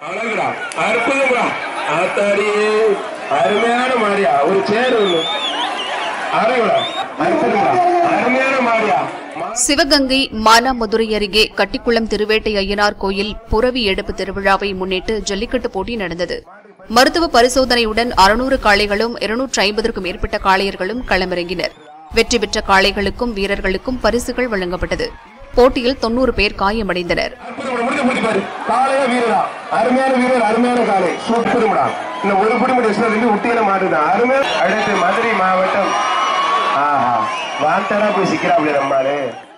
அழகுடா அற்புதம்டா ஆத்தாடி அருமையான மாரியா ஒரு சேர் ஒண்ணு அழகுடா அற்புதம்டா அருமையான மாரியா சிவகங்கை மானாமதுரை அருகே கட்டிக்குளம் திருவேட்டை ஐயனார் கோயில் புறவி எடுப்பு திருவிழாவை முன்னிட்டு ஜல்லிக்கட்டு போட்டி நடந்தது மருத்துவ பரிசோதனையுடன் அறுநூறு காளைகளும் இருநூற்று ஐம்பதற்கும் மேற்பட்ட காளையர்களும் களமிறங்கினர் வெற்றி பெற்ற காளைகளுக்கும் வீரர்களுக்கும் பரிசுகள் வழங்கப்பட்டது போட்டியில் தொன்னூறு பேர் காயமடைந்தனர் அற்புதம்டா முடிஞ்ச போட்டி பாரு காளையா வீரரா அருமையான வீரர் அருமையான காளை சூப்பரும்டா இந்த ஒரு புடி முடி வச்சு ரெண்டு உட்டியில மாடுதான் அருமையான அடுத்து மதுரை மாவட்டம் ஆஹா வாண்டடா போய் சிக்கிறாப்ல நம்மாரு